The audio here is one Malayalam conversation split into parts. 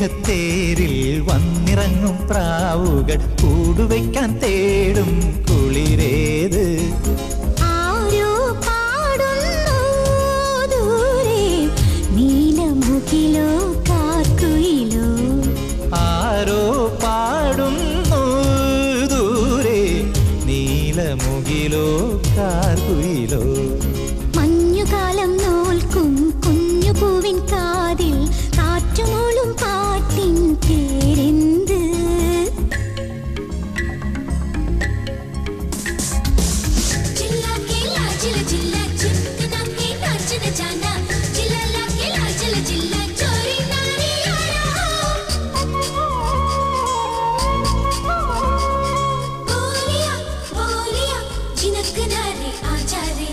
മേഘത്തേരിൽ വന്നിറങ്ങും പ്രാവുകൾ കൂടുവയ്ക്കാൻ തേടും കുളിരേത് ആരോ പാടുന്നു ദൂരെ നീലമുകിലോ കാർക്കുയിലോ ആരോ പാടുന്നു ദൂരെ നീലമുകിലോ കാർകുയിലോ മഞ്ഞുകാലം നോൽക്കും കുഞ്ഞു പൂവിൻ കാതിൽ കാറ്റുമൂളും പാട്ടിൻ പേരെന്ത് चिल्ला केला चिल्ला चिल्ला चिपकना के नाचने जाना चिल्ला ला केला चिल्ला चिल्ला चोरी नारी बोलिया बोलिया झिनकना रे आजा रे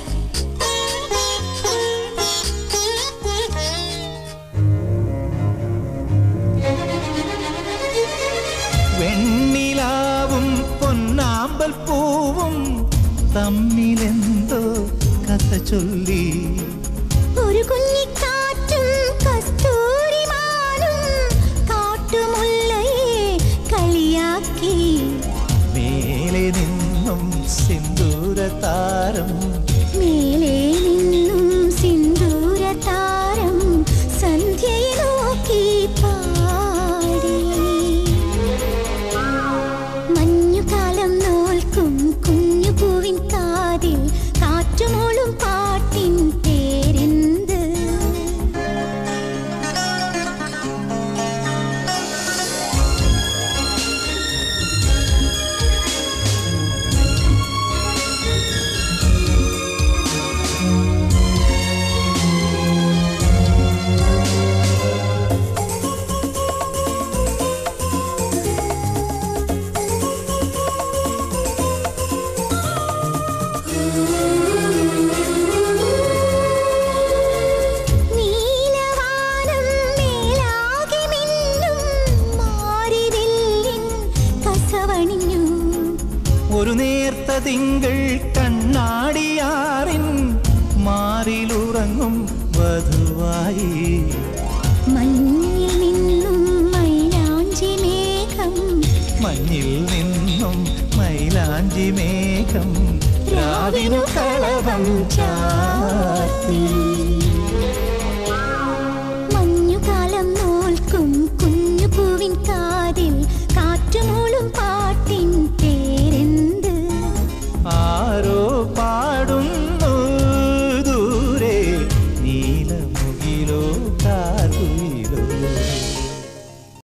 വെണ്ണിലാവും പൊന്നാമ്പൽ പൂവും തമ്മിലെന്തോ കഥ ചൊല്ലി ഒരു കുഞ്ഞിക്കാറ്റും കസ്തൂരിമാനും കാട്ടുമുല്ലയെ കളിയാക്കി മേലെ നിന്നും സിന്ദൂര താരം മേലെ നിന്നും സിന്ദൂര താരം സന്ധ്യയെ നോക്കി പാടി മഞ്ഞുകാലം നോൽക്കും കുഞ്ഞു പൂവിൻ കാതിൽ കാറ്റുമോളും പാട്ടിൻ പേരെന്ത് നീലവാനം മേലാകെ മിന്നും മാരിവില്ലിൻ കസവണിഞ്ഞു ഒരു നേർത്ത തിങ്കൾ കണ്ണാടിയാറിൻ മാറിലുറങ്ങും വധുവായി മഞ്ഞിൽ നിന്നും മൈലാഞ്ചി മേഘം മഞ്ഞിൽ നിന്നും മൈലാഞ്ചി മേഘം രാവിനു കളഭം ചാത്തി